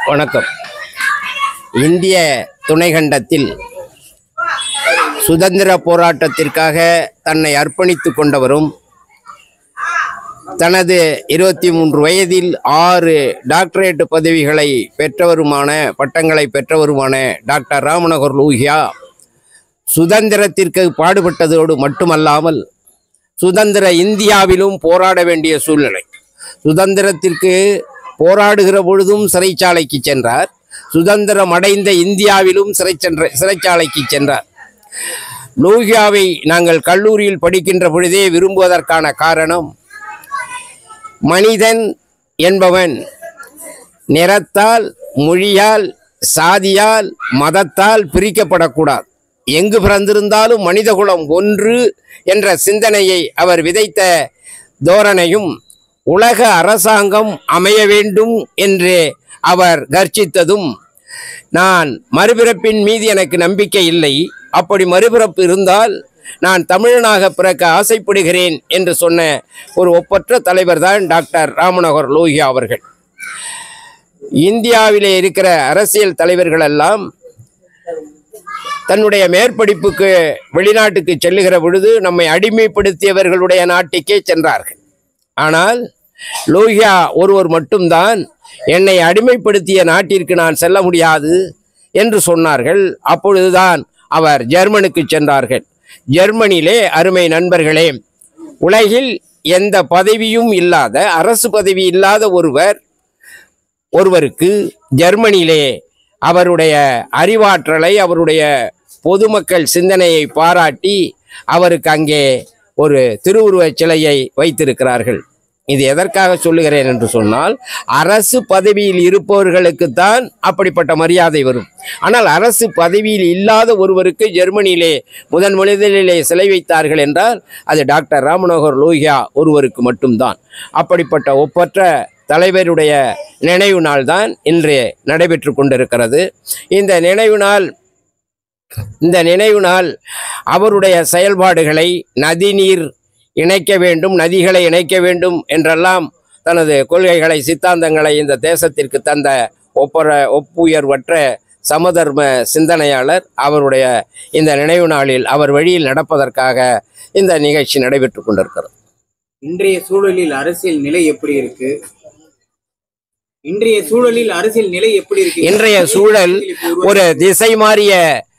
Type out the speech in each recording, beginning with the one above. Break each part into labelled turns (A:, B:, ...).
A: வணக்கம் இந்திய துணைக்கண்டத்தில் சுதந்திர போராட்டத்திற்காக தன்னை அர்ப்பணித்துக் கொண்டவரும் தனது இருபத்தி மூன்று வயதில் ஆறு டாக்டரேட் பதவிகளை பெற்றவருமான பட்டங்களை பெற்றவருமான டாக்டர் ராமநகர் லூஹியா சுதந்திரத்திற்கு பாடுபட்டதோடு மட்டுமல்லாமல் சுதந்திர இந்தியாவிலும் போராட வேண்டிய சூழ்நிலை சுதந்திரத்திற்கு போராடுகிற பொழுதும் சிறைச்சாலைக்கு சென்றார் சுதந்திரம் அடைந்த இந்தியாவிலும் சிறை சென்ற சிறைச்சாலைக்கு சென்றார் லோகியாவை நாங்கள் கல்லூரியில் படிக்கின்ற பொழுதே விரும்புவதற்கான காரணம் மனிதன் என்பவன் நிறத்தால் மொழியால் சாதியால் மதத்தால் பிரிக்கப்படக்கூடாது எங்கு பிறந்திருந்தாலும் மனிதகுலம் ஒன்று என்ற சிந்தனையை அவர் விதைத்த தோரணையும் உலக அரசாங்கம் அமைய வேண்டும் என்று அவர் கர்ஜித்ததும் நான் மறுபிறப்பின் மீது எனக்கு நம்பிக்கை இல்லை அப்படி மறுபிறப்பு இருந்தால் நான் தமிழனாக பிறக்க ஆசைப்படுகிறேன் என்று சொன்ன ஒரு ஒப்பற்ற தலைவர் தான் டாக்டர் ராமநகர் லோகியா அவர்கள் இந்தியாவிலே இருக்கிற அரசியல் தலைவர்கள் எல்லாம் தன்னுடைய மேற்படிப்புக்கு வெளிநாட்டுக்கு செல்லுகிற பொழுது நம்மை அடிமைப்படுத்தியவர்களுடைய நாட்டுக்கே சென்றார்கள் ஆனால் லோகியா ஒருவர் மட்டும்தான் என்னை அடிமைப்படுத்திய நாட்டிற்கு நான் செல்ல முடியாது என்று சொன்னார்கள் அப்பொழுதுதான் அவர் ஜெர்மனுக்கு சென்றார்கள் ஜெர்மனியிலே அருமை நண்பர்களே உலகில் எந்த பதவியும் இல்லாத அரசு பதவி இல்லாத ஒருவர் ஒருவருக்கு ஜெர்மனியிலே அவருடைய அறிவாற்றலை அவருடைய பொதுமக்கள் சிந்தனையை பாராட்டி அவருக்கு அங்கே ஒரு திருவுருவச் சிலையை வைத்திருக்கிறார்கள் இது எதற்காக சொல்லுகிறேன் என்று சொன்னால் அரசு பதவியில் இருப்பவர்களுக்குத்தான் அப்படிப்பட்ட மரியாதை வரும் ஆனால் அரசு பதவியில் இல்லாத ஒருவருக்கு ஜெர்மனியிலே முதன் முதலிலே சிலை வைத்தார்கள் என்றால் அது டாக்டர் ராமனோகர் லோகியா ஒருவருக்கு மட்டும்தான் அப்படிப்பட்ட ஒப்பற்ற தலைவருடைய நினைவு நாள் தான் இன்று நடைபெற்று கொண்டிருக்கிறது இந்த நினைவு நாள் இந்த நினைவு நாள் அவருடைய செயல்பாடுகளை நதிநீர் இணைக்க வேண்டும் நதிகளை இணைக்க வேண்டும் என்றெல்லாம் தனது கொள்கைகளை சித்தாந்தங்களை இந்த தேசத்திற்கு தந்த ஒப்பர ஒப்புயர்வற்ற சமதர்ம சிந்தனையாளர் அவருடைய இந்த நினைவு நாளில் அவர் வழியில் நடப்பதற்காக இந்த நிகழ்ச்சி நடைபெற்று கொண்டிருக்கிறது
B: இன்றைய சூழலில் அரசியல் நிலை எப்படி இருக்கு இன்றைய சூழலில் அரசியல் நிலை எப்படி இருக்கு
A: இன்றைய சூழல் ஒரு திசை மாறிய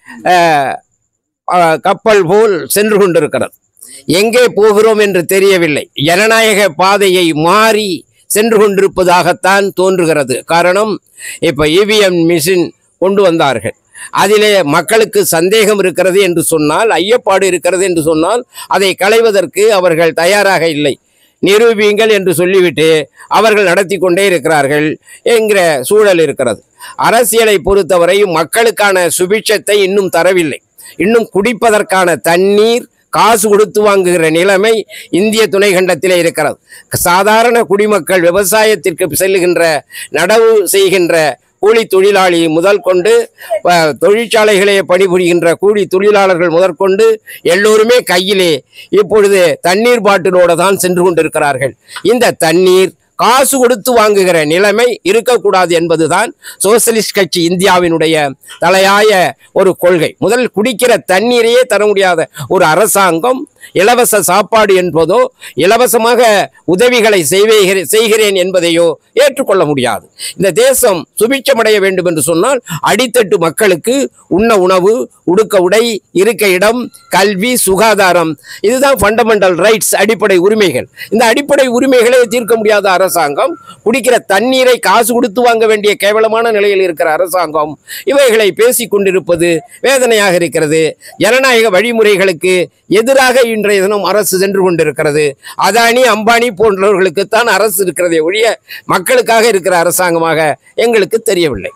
A: அஹ், அஹ், கப்பல் போல் சென்று கொண்டிருக்கிறது எங்கே போகிறோம் என்று தெரியவில்லை ஜனநாயக பாதையை மாறி சென்று கொண்டிருப்பதாகத்தான் தோன்றுகிறது காரணம் இப்ப இவிஎம் மிஷின் கொண்டு வந்தார்கள் அதிலே மக்களுக்கு சந்தேகம் இருக்கிறது என்று சொன்னால் ஐயப்பாடு இருக்கிறது என்று சொன்னால் அதை களைவதற்கு அவர்கள் தயாராக இல்லை நிரூபியுங்கள் என்று சொல்லிவிட்டு அவர்கள் நடத்தி கொண்டே இருக்கிறார்கள் என்கிற சூழல் இருக்கிறது அரசியலை பொறுத்தவரை மக்களுக்கான சுபிட்சத்தை இன்னும் தரவில்லை இன்னும் குடிப்பதற்கான தண்ணீர் காசு கொடுத்து வாங்குகிற நிலைமை இந்திய துணைக்கண்டத்திலே இருக்கிறது சாதாரண குடிமக்கள் விவசாயத்திற்கு செல்லுகின்ற நடவு செய்கின்ற கூலி தொழிலாளி முதல் கொண்டு அஹ், தொழிற்சாலைகளே பணிபுரிகின்ற கூலி தொழிலாளர்கள் முதற்கொண்டு எல்லோருமே கையிலே இப்பொழுது தண்ணீர் பாட்டிலோடு தான் சென்று கொண்டிருக்கிறார்கள் இந்த தண்ணீர் காசு கொடுத்து வாங்குகிற நிலைமை இருக்கக்கூடாது என்பதுதான் சோசலிஸ்ட் கட்சி இந்தியாவினுடைய தலையாய ஒரு கொள்கை முதல் குடிக்கிற தண்ணீரையே தர முடியாத ஒரு அரசாங்கம் இலவச சாப்பாடு என்பதோ இலவசமாக உதவிகளை செய்வேகிற- செய்கிறேன் என்பதையோ ஏற்றுக்கொள்ள முடியாது இந்த தேசம் சுபிட்சமடைய வேண்டும் என்று சொன்னால் அடித்தட்டு மக்களுக்கு உண்ண உணவு உடுக்க உடை இருக்க இடம் கல்வி சுகாதாரம் இதுதான் ஃபண்டமெண்டல் ரைட்ஸ் அடிப்படை உரிமைகள் இந்த அடிப்படை உரிமைகளை தீர்க்க முடியாத அரசாங்கம் குடிக்கிற தண்ணீரை காசு கொடுத்து வாங்க வேண்டிய கேவலமான நிலையில் இருக்கிற அரசாங்கம் இவைகளை பேசிக் கொண்டிருப்பது வேதனையாக இருக்கிறது ஜனநாயக வழிமுறைகளுக்கு எதிராக இன்றைய தினம் அரசு சென்று கொண்டிருக்கிறது அதானி அம்பானி போன்றவர்களுக்குத்தான் அரசு இருக்கிறதே ஒழிய மக்களுக்காக இருக்கிற அரசாங்கமாக எங்களுக்கு தெரியவில்லை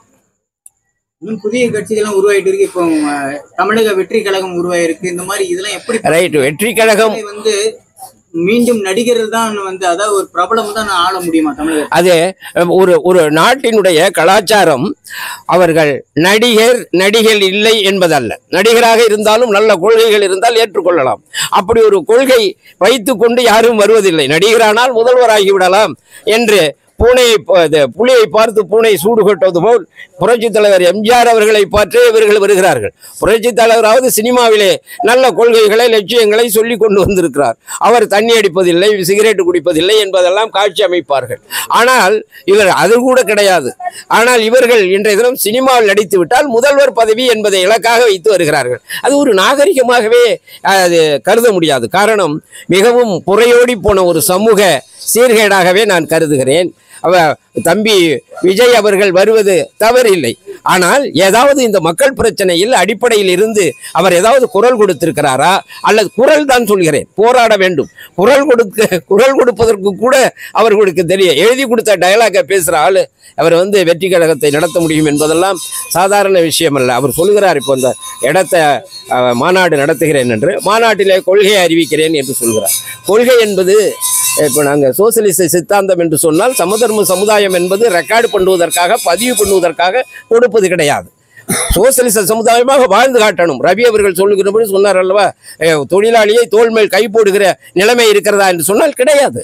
B: இன்னும் புதிய கட்சிகள்லாம் உருவாயிட்டு இருக்கு இப்போ அஹ், தமிழக வெற்றி கழகம் உருவாயிருக்கு இந்த மாதிரி இதெல்லாம் எப்படி
A: ரைட் வெற்றி கழகம்
B: வந்து மீண்டும் நடிகர்கள் தான் வந்து அதாவது ஒரு பிரபலம் தான் ஆள முடியுமா தமிழக
A: அது ஒரு ஒரு நாட்டினுடைய கலாச்சாரம் அவர்கள் நடிகர் நடிகள் இல்லை என்பதல்ல நடிகராக இருந்தாலும் நல்ல கொள்கைகள் இருந்தால் ஏற்றுக்கொள்ளலாம் அப்படி ஒரு கொள்கை வைத்துக்கொண்டு யாரும் வருவதில்லை நடிகரானால் முதல்வராகி விடலாம் என்று பூனையை ப- இது புலியை பார்த்து பூனை சூடு கொட்டுவது போல் புரட்சி தலைவர் எம்ஜிஆர் அவர்களை பார்த்தே இவர்கள் வருகிறார்கள் புரட்சி தலைவராவது சினிமாவிலே நல்ல கொள்கைகளை லட்சியங்களை சொல்லி கொண்டு வந்திருக்கிறார் அவர் தண்ணி அடிப்பதில்லை சிகரெட் குடிப்பதில்லை என்பதெல்லாம் காட்சி அமைப்பார்கள் ஆனால் இவர் அது கூட கிடையாது ஆனால் இவர்கள் இன்றைய தினம் சினிமாவில் நடித்து விட்டால் முதல்வர் பதவி என்பதை இலக்காக வைத்து வருகிறார்கள் அது ஒரு நாகரிகமாகவே அஹ், அது கருத முடியாது காரணம் மிகவும் புறையோடி போன ஒரு சமூக சீர்கேடாகவே நான் கருதுகிறேன் அவ தம்பி விஜய் அவர்கள் வருவது தவறில்லை ஆனால் ஏதாவது இந்த மக்கள் பிரச்சனையில் அடிப்படையில் இருந்து அவர் ஏதாவது குரல் கொடுத்திருக்கிறாரா அல்லது குரல் தான் சொல்கிறேன் போராட வேண்டும் குரல் கொடுக்க குரல் கொடுப்பதற்கு கூட அவர்களுக்கு தெரியும் எழுதி கொடுத்த டயலாக பேசுகிற ஆளு அவர் வந்து வெற்றி கழகத்தை நடத்த முடியும் என்பதெல்லாம் சாதாரண விஷயம் அல்ல அவர் சொல்கிறார் இப்போ இந்த இடத்த அஹ், மாநாடு நடத்துகிறேன் என்று மாநாட்டிலே கொள்கையை அறிவிக்கிறேன் என்று சொல்கிறார் கொள்கை என்பது இப்போ நாங்கள் சோசியலிச சித்தாந்தம் என்று சொன்னால் சமதர்ம சமுதாயம் என்பது ரெக்கார்டு பண்ணுவதற்காக பதிவு பண்ணுவதற்காக கொடுப்பது கிடையாது சோசியலிச சமுதாயமாக வாழ்ந்து காட்டணும் ரவி அவர்கள் சொல்லுகிறபடி சொன்னார் அல்லவா அஹ், தொழிலாளியை தோள் மேல் கை போடுகிற நிலைமை இருக்கிறதா என்று சொன்னால் கிடையாது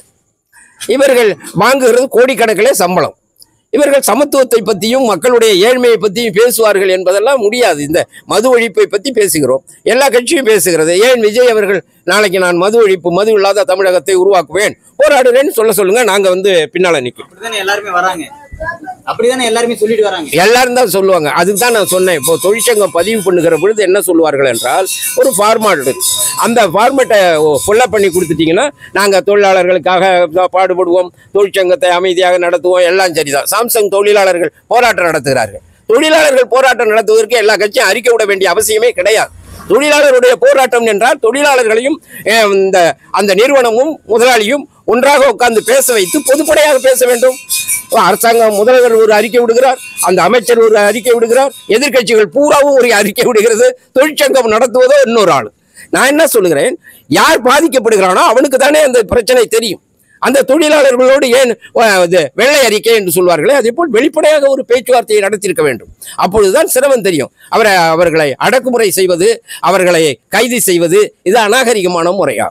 A: இவர்கள் வாங்குகிறது கோடிக்கணக்கிலே சம்பளம் இவர்கள் சமத்துவத்தை பற்றியும் மக்களுடைய ஏழ்மையை பற்றியும் பேசுவார்கள் என்பதெல்லாம் முடியாது இந்த மது ஒழிப்பை பற்றி பேசுகிறோம் எல்லா கட்சியும் பேசுகிறது ஏன் விஜய் அவர்கள் நாளைக்கு நான் மது ஒழிப்பு மது இல்லாத தமிழகத்தை உருவாக்குவேன் போராடுறேன்னு சொல்ல சொல்லுங்க நாங்க வந்து பின்னால நிற்கும்
B: அப்படிதானே எல்லாருமே வராங்க அப்படிதானே எல்லாருமே சொல்லிட்டு வராங்க
A: எல்லாரும் தான் சொல்லுவாங்க அதுக்கு தான் நான் சொன்னேன் இப்போ தொழிற்சங்கம் பதிவு பண்ணுகிற பொழுது என்ன சொல்லுவார்கள் என்றால் ஒரு ஃபார்மாட் அந்த ஃபார்மேட்டை ஃபுல்லப் பண்ணி கொடுத்துட்டீங்கன்னா நாங்கள் தொழிலாளர்களுக்காக பாடுபடுவோம் தொழிற்சங்கத்தை அமைதியாக நடத்துவோம் எல்லாம் சரிதான் சாம்சங் தொழிலாளர்கள் போராட்டம் நடத்துகிறார்கள் தொழிலாளர்கள் போராட்டம் நடத்துவதற்கு எல்லா கட்சியும் அறிக்கை விட வேண்டிய அவசியமே கிடையாது தொழிலாளருடைய போராட்டம் என்றால் தொழிலாளர்களையும் அஹ், இந்த அந்த நிறுவனமும் முதலாளியும் ஒன்றாக உட்கார்ந்து பேச வைத்து பொதுப்படையாக பேச வேண்டும் அரசாங்கம் முதல்வர் ஒரு அறிக்கை விடுகிறார் அந்த அமைச்சர் ஒரு அறிக்கை விடுகிறார் எதிர்க்கட்சிகள் பூராவும் ஒரு அறிக்கை விடுகிறது தொழிற்சங்கம் நடத்துவதோ இன்னொரு ஆள் நான் என்ன சொல்லுகிறேன் யார் பாதிக்கப்படுகிறானோ அவனுக்கு தானே அந்த பிரச்சனை தெரியும் அந்த தொழிலாளர்களோடு ஏன் அஹ், இது வெள்ளை அறிக்கை என்று சொல்வார்களே அதே போல் வெளிப்படையாக ஒரு பேச்சுவார்த்தையை நடத்தியிருக்க வேண்டும் அப்பொழுதுதான் சிரமம் தெரியும் அவரை அவர்களை அடக்குமுறை செய்வது அவர்களை கைது செய்வது இது அநாகரிகமான முறையா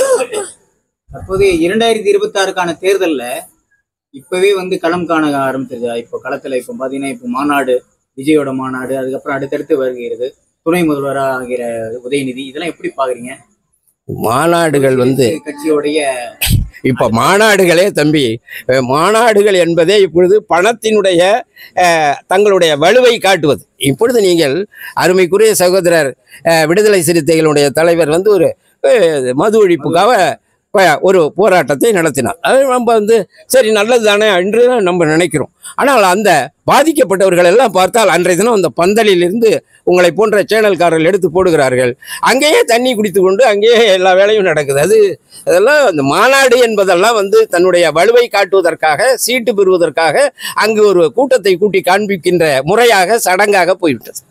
B: தற்போது இரண்டாயிரத்தி இருபத்தி ஆறுக்கான தேர்தல்ல இப்பவே வந்து களம் காண ஆரம்பிச்சிருது இப்போ களத்துல இப்போ பாத்தீங்கன்னா இப்போ மாநாடு விஜயோட மாநாடு அதுக்கப்புறம் அடுத்தடுத்து வருகிறது துணை முதல்வராக ஆகிற உதயநிதி இதெல்லாம் எப்படி பாக்குறீங்க
A: மாநாடுகள் வந்து
B: கட்சியோடைய
A: இப்ப மாநாடுகளே தம்பி அஹ், மாநாடுகள் என்பதே இப்பொழுது பணத்தினுடைய அஹ், தங்களுடைய வலுவை காட்டுவது இப்பொழுது நீங்கள் அருமைக்குரிய சகோதரர் அஹ், விடுதலை சிறுத்தைகளுடைய தலைவர் வந்து ஒரு அஹ், மது ஒழிப்புக்காக ப- ஒரு போராட்டத்தை நடத்தினார் அது நம்ம வந்து சரி நல்லது தானே என்று தான் நம்ம நினைக்கிறோம் ஆனால் அந்த பாதிக்கப்பட்டவர்கள் எல்லாம் பார்த்தால் அன்றைய தினம் அந்த பந்தலில் இருந்து உங்களை போன்ற சேனல்காரர்கள் எடுத்து போடுகிறார்கள் அங்கேயே தண்ணி குடித்து கொண்டு அங்கேயே எல்லா வேலையும் நடக்குது அது அதெல்லாம் அந்த மாநாடு என்பதெல்லாம் வந்து தன்னுடைய வலுவை காட்டுவதற்காக சீட்டு பெறுவதற்காக அங்கு ஒரு கூட்டத்தை கூட்டி காண்பிக்கின்ற முறையாக சடங்காக போய்விட்டது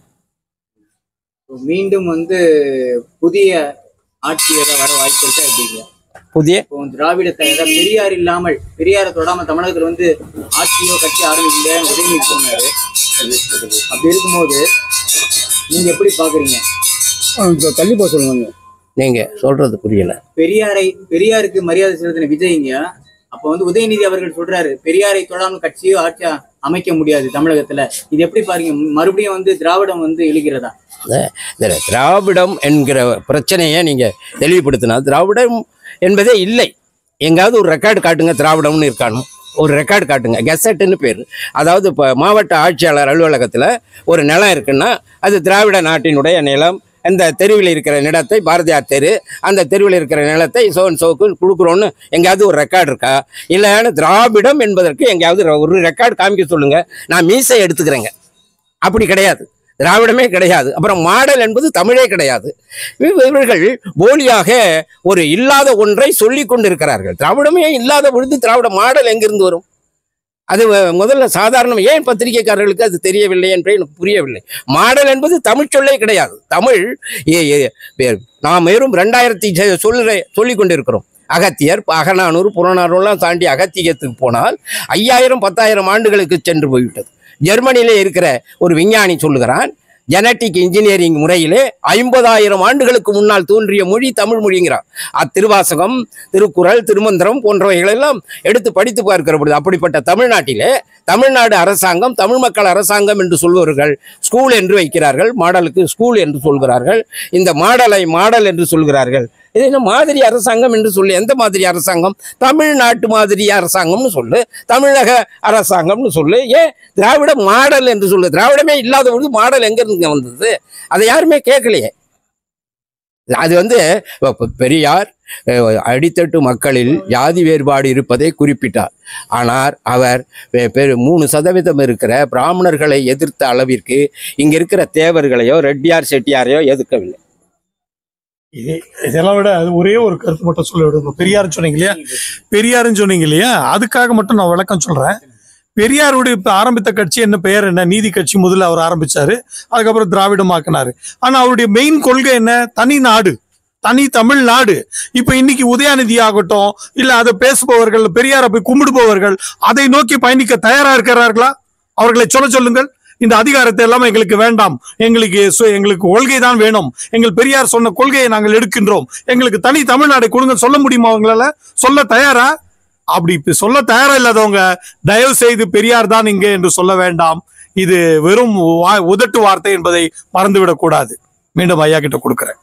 B: மீண்டும் வந்து புதிய ஆட்சி ஏதாவது வர வாய்ப்பு இருக்கா எப்படிங்க
A: புதிய
B: இப்போ திராவிட த- அதாவது பெரியார் இல்லாமல் பெரியாரை தொடாம தமிழகத்துல வந்து ஆட்சியோ கட்சி ஆரம்பிக்கல உதயநிதி சொன்னாரு அப்படி இருக்கும்போது நீங்க எப்படி பாக்குறீங்க
C: கண்டிப்பா சொல்லுவாங்க
A: நீங்க சொல்றது புரியல
B: பெரியாரை பெரியாருக்கு மரியாதை செலுத்தின விஜய்ங்க அப்ப வந்து உதயநிதி அவர்கள் சொல்றாரு பெரியாரை தொடாமல் கட்சியோ ஆட்சி அமைக்க முடியாது தமிழகத்துல இது எப்படி பாருங்க மறுபடியும் வந்து திராவிடம் வந்து எழுகிறதா
A: இந்த திராவிடம் என்கிற பிரச்சனையை நீங்க தெளிவுபடுத்தினா திராவிடம் என்பதே இல்லை எங்காவது ஒரு ரெக்கார்டு காட்டுங்க திராவிடம்னு இருக்கானோ ஒரு ரெக்கார்டு காட்டுங்க கெசட்டுன்னு பேர் அதாவது இப்போ மாவட்ட ஆட்சியாளர் அலுவலகத்தில் ஒரு நிலம் இருக்குன்னா அது திராவிட நாட்டினுடைய நிலம் இந்த தெருவில் இருக்கிற நிலத்தை பாரதியார் தெரு அந்த தெருவில் இருக்கிற நிலத்தை சோன் சோக்கு கொடுக்குறோன்னு எங்கேயாவது ஒரு ரெக்கார்டு இருக்கா இல்லைன்னா திராவிடம் என்பதற்கு எங்கேயாவது ஒரு ரெக்கார்டு காமிக்க சொல்லுங்க நான் மீசை எடுத்துக்கிறேங்க அப்படி கிடையாது திராவிடமே கிடையாது அப்புறம் மாடல் என்பது தமிழே கிடையாது இவ- இவர்கள் போலியாக ஒரு இல்லாத ஒன்றை சொல்லி கொண்டிருக்கிறார்கள் திராவிடமே இல்லாத பொழுது திராவிட மாடல் எங்கிருந்து வரும் அது வ- முதல்ல சாதாரணம் ஏன் பத்திரிகைக்காரர்களுக்கு அது தெரியவில்லை என்று எனக்கு புரியவில்லை மாடல் என்பது தமிழ் சொல்லே கிடையாது தமிழ் ஏ- ஏ- வே- நாம் வெறும் ரெண்டாயிரத்தி சொல்ல சொல்லி கொண்டிருக்கிறோம் அகத்தியர் அகநானூறு புறநானூறுலாம் தாண்டி அகத்தியத்துக்கு போனால் ஐயாயிரம் பத்தாயிரம் ஆண்டுகளுக்கு சென்று போய்விட்டது ஜெர்மனியிலே இருக்கிற ஒரு விஞ்ஞானி சொல்லுகிறான் ஜெனட்டிக் இன்ஜினியரிங் முறையிலே ஐம்பதாயிரம் ஆண்டுகளுக்கு முன்னால் தோன்றிய மொழி தமிழ் மொழிங்கிறார் அத்திருவாசகம் திருக்குறள் திருமந்திரம் போன்றவைகளெல்லாம் எடுத்து படித்து பார்க்கிற பொழுது அப்படிப்பட்ட தமிழ்நாட்டிலே தமிழ்நாடு அரசாங்கம் தமிழ் மக்கள் அரசாங்கம் என்று சொல்பவர்கள் ஸ்கூல் என்று வைக்கிறார்கள் மாடலுக்கு ஸ்கூல் என்று சொல்கிறார்கள் இந்த மாடலை மாடல் என்று சொல்கிறார்கள் இது என்ன மாதிரி அரசாங்கம் என்று சொல்லு எந்த மாதிரி அரசாங்கம் தமிழ்நாட்டு மாதிரி அரசாங்கம்னு சொல்லு தமிழக அரசாங்கம்னு சொல்லு ஏன் திராவிட மாடல் என்று சொல்லு திராவிடமே இல்லாத பொழுது மாடல் எங்க இருந்து வந்தது அதை யாருமே கேட்கலையே அது வந்து இப்ப பெரியார் அஹ், அடித்தட்டு மக்களில் ஜாதி வேறுபாடு இருப்பதை குறிப்பிட்டார் ஆனால் அவர் பெ- பெரு மூணு சதவீதம் இருக்கிற பிராமணர்களை எதிர்த்த அளவிற்கு இங்க இருக்கிற தேவர்களையோ ரெட்டியார் செட்டியாரையோ எதிர்க்கவில்லை
D: இது இதெல்லாம் விட அது ஒரே ஒரு கருத்து மட்டும் சொல்ல விடுங்க பெரியார் சொன்னீங்க இல்லையா பெரியாருன்னு சொன்னீங்க இல்லையா அதுக்காக மட்டும் நான் விளக்கம் சொல்றேன் பெரியாருடைய இப்ப ஆரம்பித்த கட்சி என்ன பெயர் என்ன நீதி கட்சி முதல்ல அவர் ஆரம்பிச்சாரு அதுக்கப்புறம் திராவிடமாக்குனாரு ஆனா அவருடைய மெயின் கொள்கை என்ன தனி நாடு தனி தமிழ்நாடு இப்ப இன்னைக்கு உதயாநிதி ஆகட்டும் இல்ல அதை பேசுபவர்கள் பெரியாரை போய் கும்பிடுபவர்கள் அதை நோக்கி பயணிக்க தயாரா இருக்கிறார்களா அவர்களை சொல்ல சொல்லுங்கள் இந்த அதிகாரத்தை எல்லாம் எங்களுக்கு வேண்டாம் எங்களுக்கு சு- எங்களுக்கு கொள்கை தான் வேணும் எங்கள் பெரியார் சொன்ன கொள்கையை நாங்கள் எடுக்கின்றோம் எங்களுக்கு தனி தமிழ்நாடை கொடுங்க சொல்ல முடியுமா அவங்களால சொல்ல தயாரா அப்படி இப்ப சொல்ல தயாரா இல்லாதவங்க தயவு செய்து பெரியார் தான் இங்கே என்று சொல்ல வேண்டாம் இது வெறும் வா- உதட்டு வார்த்தை என்பதை மறந்துவிடக் கூடாது மீண்டும் ஐயா கிட்ட கொடுக்கிறேன்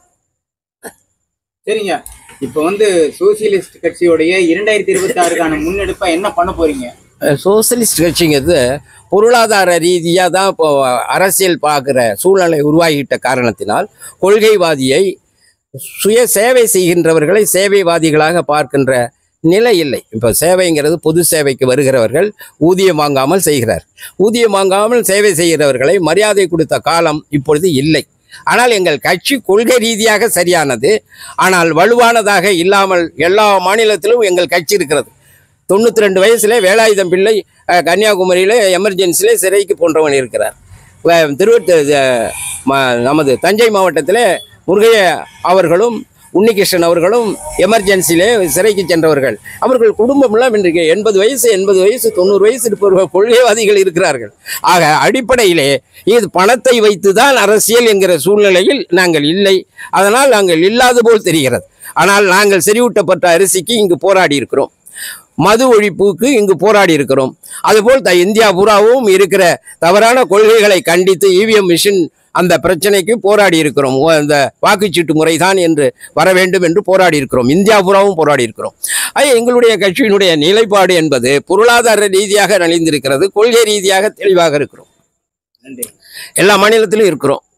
B: சரிங்க இப்போ வந்து சோசியலிஸ்ட் கட்சியோடைய இரண்டாயிரத்தி இருபத்தி ஆறுக்கான முன்னெடுப்பா என்ன பண்ண போறீங்க
A: சோசியலிஸ்ட் கட்சிங்கிறது பொருளாதார ரீதியாக தான் இப்போ அரசியல் பார்க்குற சூழ்நிலை உருவாகிட்ட காரணத்தினால் கொள்கைவாதியை சுய சேவை செய்கின்றவர்களை சேவைவாதிகளாக பார்க்கின்ற நிலை இல்லை இப்போ சேவைங்கிறது பொது சேவைக்கு வருகிறவர்கள் ஊதியம் வாங்காமல் செய்கிறார் ஊதியம் வாங்காமல் சேவை செய்கிறவர்களை மரியாதை கொடுத்த காலம் இப்பொழுது இல்லை ஆனால் எங்கள் கட்சி கொள்கை ரீதியாக சரியானது ஆனால் வலுவானதாக இல்லாமல் எல்லா மாநிலத்திலும் எங்கள் கட்சி இருக்கிறது தொண்ணூற்றி ரெண்டு வயசுல வேலாயுதம் பிள்ளை அஹ், கன்னியாகுமரியில எமர்ஜென்சியில சிறைக்கு போன்றவன் இருக்கிறார் வ- திருவட்டு அஹ், ம- நமது தஞ்சை மாவட்டத்தில் முருகைய அவர்களும் உன்னிகிருஷ்ணன் அவர்களும் எமர்ஜென்சியிலே சிறைக்கு சென்றவர்கள் அவர்கள் குடும்பம்லாம் இன்றைக்கு எண்பது வயசு எண்பது வயசு தொண்ணூறு வயசு இருப்பவர்கள் கொள்கைவாதிகள் இருக்கிறார்கள் ஆக அடிப்படையிலே இது பணத்தை வைத்துதான் அரசியல் என்கிற சூழ்நிலையில் நாங்கள் இல்லை அதனால் நாங்கள் இல்லாத போல் தெரிகிறது ஆனால் நாங்கள் செறிவூட்டப்பட்ட அரிசிக்கு இங்கு போராடி இருக்கிறோம் மது ஒழிப்புக்கு இங்கு போராடி இருக்கிறோம் அதுபோல் த இந்தியா பூராவும் இருக்கிற தவறான கொள்கைகளை கண்டித்து இவிஎம் மிஷின் அந்த பிரச்சனைக்கு போராடி இருக்கிறோம் ஓ, அந்த வாக்குச்சீட்டு முறைதான் என்று வர வேண்டும் என்று போராடி இருக்கிறோம் இந்தியா பூராவும் போராடி இருக்கிறோம் ஆக எங்களுடைய கட்சியினுடைய நிலைப்பாடு என்பது பொருளாதார ரீதியாக நலிந்திருக்கிறது கொள்கை ரீதியாக தெளிவாக இருக்கிறோம்
B: நன்றி
A: எல்லா மாநிலத்திலும் இருக்கிறோம்